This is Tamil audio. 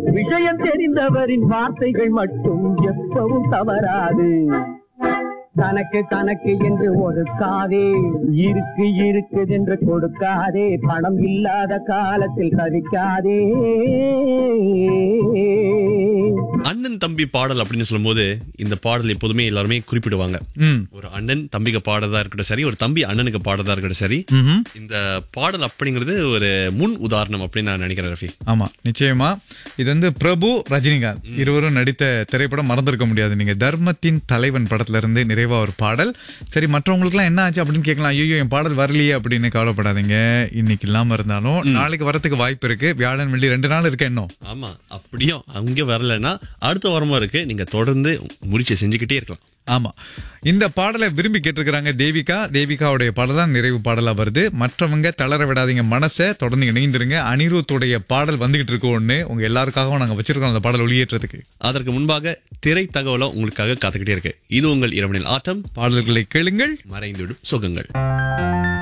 விஷயம் தெரிந்தவரின் வார்த்தைகள் மட்டும் எப்பவும் தவறாது தனக்கு தனக்கு என்று ஒதுக்காதே இருக்கு இருக்குது என்று கொடுக்காதே பணம் இல்லாத காலத்தில் தவிக்காதே அண்ணன் தம்பி பாடல் அப்படின்னு சொல்லும்போது இந்த பாடல் எப்போதுமே எல்லாருமே குறிப்பிடுவாங்க ம் ஒரு அண்ணன் தம்பிக்கு பாடுறதா இருக்கட்டும் சரி ஒரு தம்பி அண்ணனுக்கு பாடுறதா இருக்கட்டும் சரி ம்ஹும். இந்த பாடல் அப்படிங்கிறது ஒரு முன் உதாரணம் அப்படின்னு நான் நினைக்கிறேன் ரஃபி ஆமா நிச்சயமா இது வந்து பிரபு ரஜினிகாந்த் இருவரும் நடித்த திரைப்படம் மறந்திருக்க முடியாது நீங்க தர்மத்தின் தலைவன் படத்துல இருந்து நிறைவா ஒரு பாடல் சரி மற்றவங்களுக்குலாம் என்ன ஆச்சு அப்படின்னு கேட்கலாம் ஐயோ என் பாடல் வரலையே அப்படின்னு கவலைப்படாதீங்க இன்னைக்கு இல்லாம இருந்தாலும் நாளைக்கு வரதுக்கு வாய்ப்பு இருக்கு வியாழன் வெள்ளி ரெண்டு நாள் இருக்கு இன்னும் ஆமா அப்படியும் அங்க வரலைன்னா அடுத்த வாரமும் இருக்கு நீங்க தொடர்ந்து முயற்சி செஞ்சுக்கிட்டே இருக்கலாம் ஆமா இந்த பாடலை விரும்பி கேட்டிருக்கிறாங்க தேவிகா தேவிகாவுடைய பாடல் தான் நிறைவு பாடலா வருது மற்றவங்க தளர விடாதீங்க மனசை தொடர்ந்து இணைந்திருங்க அனிருத்துடைய பாடல் வந்துகிட்டு இருக்கு ஒண்ணு உங்க எல்லாருக்காகவும் நாங்க வச்சிருக்கோம் அந்த பாடல் ஒளியேற்றதுக்கு அதற்கு முன்பாக திரை தகவலும் உங்களுக்காக காத்துக்கிட்டே இருக்கு இது உங்கள் இரவனில் ஆட்டம் பாடல்களை கேளுங்கள் மறைந்துவிடும் சுகங்கள்